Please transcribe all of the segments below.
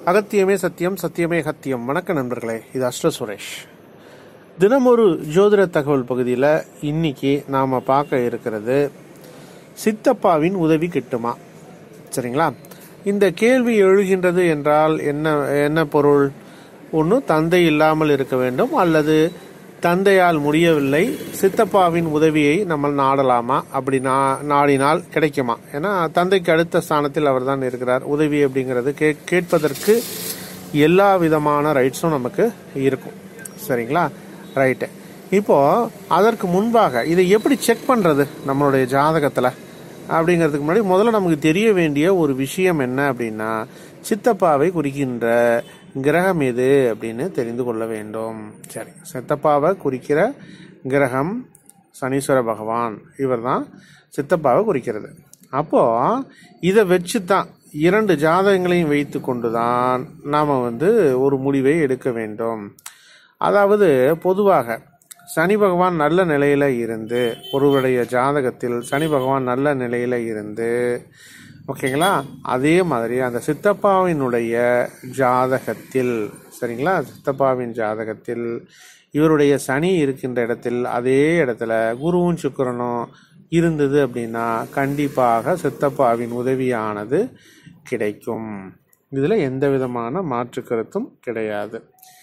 அகத்தியமே சத்தியம் சத்தியமே சத்தியம் வணக்கம் நண்பர்களே இது அஷ்ட சுரேஷ் தினமொரு ஜோதிட தகவல் பகுதியில் இன்னைக்கு நாம் பார்க்க இருக்கிறது சித்தப்பாவின் உதவி கிட்டுமா சரிங்களா இந்த கேள்வி எழுகின்றது என்றால் என்ன என்ன பொருள் ஒன்று தந்தை இல்லாமல் இருக்க வேண்டும் அல்லது தந்தையால் முடியவில்லை சித்தப்பாவின் உதவியை நம்ம நாடலாமா அப்படி நா நாடினால் கிடைக்குமா ஏன்னா தந்தைக்கு அடுத்த ஸ்தானத்தில் அவர் தான் இருக்கிறார் உதவி அப்படிங்கிறது கே கேட்பதற்கு எல்லா விதமான ரைட்ஸும் நமக்கு இருக்கும் சரிங்களா ரைட்டு இப்போ அதற்கு முன்பாக இதை எப்படி செக் பண்ணுறது நம்மளுடைய ஜாதகத்தில் அப்படிங்கிறதுக்கு முன்னாடி முதல்ல நமக்கு தெரிய வேண்டிய ஒரு விஷயம் என்ன அப்படின்னா சித்தப்பாவை குறிக்கின்ற கிரகம் எது அப்படின்னு தெரிந்து கொள்ள வேண்டும் சரி சித்தப்பாவை குறிக்கிற கிரகம் சனீஸ்வர பகவான் இவர் தான் சித்தப்பாவை குறிக்கிறது அப்போ இதை வச்சு தான் இரண்டு ஜாதகங்களையும் வைத்து கொண்டு தான் நாம் வந்து ஒரு முடிவை எடுக்க வேண்டும் அதாவது பொதுவாக சனி பகவான் நல்ல நிலையில இருந்து ஒருவருடைய ஜாதகத்தில் சனி பகவான் நல்ல நிலையில இருந்து ஓகேங்களா அதே மாதிரி அந்த சித்தப்பாவினுடைய ஜாதகத்தில் சரிங்களா சித்தப்பாவின் ஜாதகத்தில் இவருடைய சனி இருக்கின்ற இடத்தில் அதே இடத்துல குருவும் சுக்கிரனும் இருந்தது அப்படின்னா கண்டிப்பாக சித்தப்பாவின் உதவியானது கிடைக்கும் இதில் எந்த விதமான மாற்று கருத்தும் கிடையாது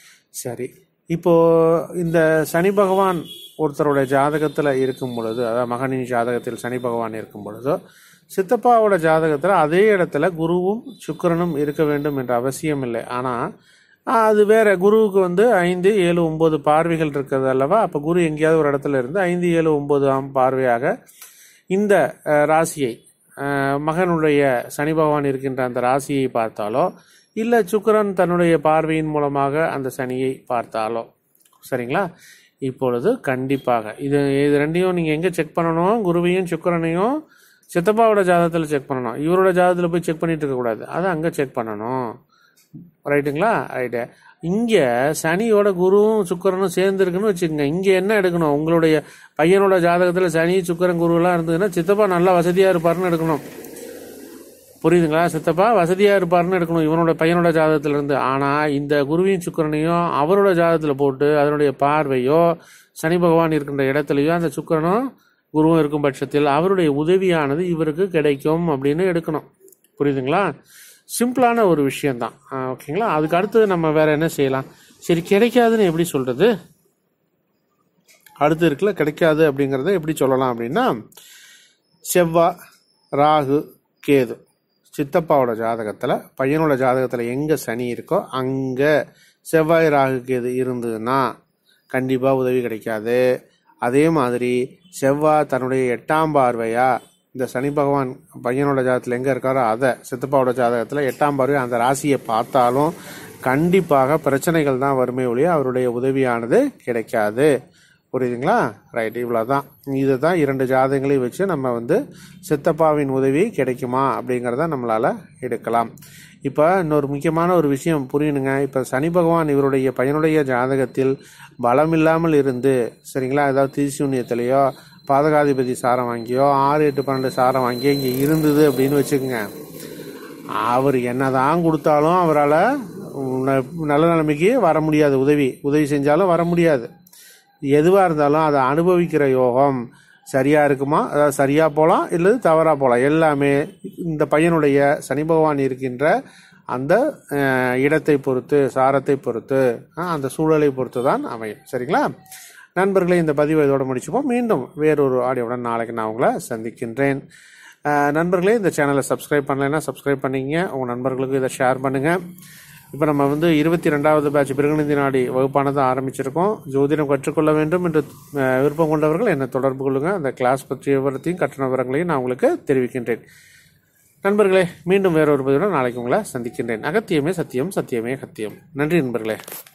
சரி இப்போ இந்த சனி பகவான் ஒருத்தரோட ஜாதகத்தில் இருக்கும் பொழுது அதாவது மகனின் ஜாதகத்தில் சனி பகவான் இருக்கும் பொழுதோ சித்தப்பாவோட ஜாதகத்தில் அதே இடத்துல குருவும் சுக்கிரனும் இருக்க வேண்டும் என்ற அவசியம் இல்லை ஆனால் அது வேற குருவுக்கு வந்து ஐந்து ஏழு ஒன்பது பார்வைகள் இருக்கிறது அல்லவா அப்போ குரு எங்கேயாவது ஒரு இடத்துல இருந்து ஐந்து ஏழு ஒன்பது ஆம் பார்வையாக இந்த அஹ், ராசியை அஹ், மகனுடைய சனி பகவான் இருக்கின்ற அந்த ராசியை பார்த்தாலோ இல்லை சுக்கிரன் தன்னுடைய பார்வையின் மூலமாக அந்த சனியை பார்த்தாலோ சரிங்களா இப்பொழுது கண்டிப்பாக இது இது ரெண்டையும் நீங்கள் எங்கே செக் பண்ணணும் குருவையும் சுக்கிரனையும் சித்தப்பாவோட ஜாதகத்தில் செக் பண்ணணும் இவரோட ஜாதகத்தில் போய் செக் பண்ணிட்டு இருக்கக்கூடாது அதை அங்கே செக் பண்ணணும் ரைட்டுங்களா ரைட்டு இங்கே சனியோட குருவும் சுக்கிரனும் சேர்ந்து இருக்குன்னு வச்சுக்கோங்க இங்கே என்ன எடுக்கணும் உங்களுடைய பையனோட ஜாதகத்தில் சனி சுக்கிரன் குருவெல்லாம் இருந்ததுன்னா சித்தப்பா நல்லா வசதியாக இருப்பாருன்னு எடுக்கணும் புரியுதுங்களா சித்தப்பா வசதியாக இருப்பாருன்னு எடுக்கணும் இவனோட பையனோட ஜாதகத்துல இருந்து ஆனால் இந்த குருவின் சுக்கிரனையும் அவரோட ஜாதகத்தில் போட்டு அதனுடைய பார்வையோ சனி பகவான் இருக்கின்ற இடத்துலையோ அந்த சுக்கிரனும் குருவும் இருக்கும் பட்சத்தில் அவருடைய உதவியானது இவருக்கு கிடைக்கும் அப்படின்னு எடுக்கணும் புரியுதுங்களா சிம்பிளான ஒரு விஷயம்தான் ஆ, ஓகேங்களா அதுக்கு அடுத்தது நம்ம வேற என்ன செய்யலாம் சரி கிடைக்காதுன்னு எப்படி சொல்றது அடுத்து இருக்குல்ல கிடைக்காது அப்படிங்கிறத எப்படி சொல்லலாம் அப்படின்னா செவ்வாய் ராகு கேது சித்தப்பாவோட ஜாதகத்தில் பையனோட ஜாதகத்தில் எங்கே சனி இருக்கோ அங்கே செவ்வாய் ராகு கேது இருந்ததுன்னா கண்டிப்பாக உதவி கிடைக்காது அதே மாதிரி செவ்வாய் தன்னுடைய எட்டாம் பார்வையா இந்த சனி பகவான் பையனோட ஜாதகத்தில் எங்கே இருக்காரோ அதை சித்தப்பாவோட ஜாதகத்தில் எட்டாம் பார்வை அந்த ராசியை பார்த்தாலும் கண்டிப்பாக பிரச்சனைகள் தான் வருமே ஒழிய அவருடைய உதவியானது கிடைக்காது புரியுதுங்களா ரைட் இவ்வளோதான் இதை தான் இரண்டு ஜாதகங்களையும் வச்சு நம்ம வந்து சித்தப்பாவின் உதவி கிடைக்குமா அப்படிங்கிறத நம்மளால் எடுக்கலாம் இப்போ இன்னொரு முக்கியமான ஒரு விஷயம் புரியணுங்க இப்போ சனி பகவான் இவருடைய பையனுடைய ஜாதகத்தில் பலம் இல்லாமல் இருந்து சரிங்களா ஏதாவது திரிசூன்யத்திலேயோ பாதகாதிபதி சாரம் வாங்கியோ ஆறு எட்டு பன்னெண்டு சாரம் வாங்கியோ இங்கே இருந்தது அப்படின்னு வச்சுக்கோங்க அவர் என்னதான் கொடுத்தாலும் அவரால் நல்ல நிலைமைக்கு வர முடியாது உதவி உதவி செஞ்சாலும் வர முடியாது எதுவாக இருந்தாலும் அதை அனுபவிக்கிற யோகம் சரியாக இருக்குமா அதாவது சரியாக போகலாம் இல்லை தவறாக போகலாம் எல்லாமே இந்த பையனுடைய சனி பகவான் இருக்கின்ற அந்த அஹ், இடத்தை பொறுத்து சாரத்தை பொறுத்து அஹ், அந்த சூழலை பொறுத்து தான் அமையும் சரிங்களா நண்பர்களே இந்த பதிவை இதோட முடிச்சுப்போம் மீண்டும் வேறொரு ஆடியோவுடன் நாளைக்கு நான் உங்களை சந்திக்கின்றேன் அஹ், நண்பர்களே இந்த சேனலை சப்ஸ்கிரைப் பண்ணலைன்னா சப்ஸ்கிரைப் பண்ணிங்க உங்கள் நண்பர்களுக்கு இதை ஷேர் பண்ணுங்கள் இப்போ நம்ம வந்து இருபத்தி ரெண்டாவது பேட்ச் பிறகுநிதி நாடி வகுப்பானது ஆரம்பிச்சிருக்கோம் ஜோதிடம் கற்றுக்கொள்ள வேண்டும் என்று அஹ், விருப்பம் கொண்டவர்கள் என்னை தொடர்பு கொள்ளுங்க அந்த கிளாஸ் பற்றிய விவரத்தையும் கட்டண விவரங்களையும் நான் உங்களுக்கு தெரிவிக்கின்றேன் நண்பர்களே மீண்டும் வேறொரு பதிவுடன் நாளைக்கு உங்களை சந்திக்கின்றேன் அகத்தியமே சத்தியம் சத்தியமே சத்தியம் நன்றி நண்பர்களே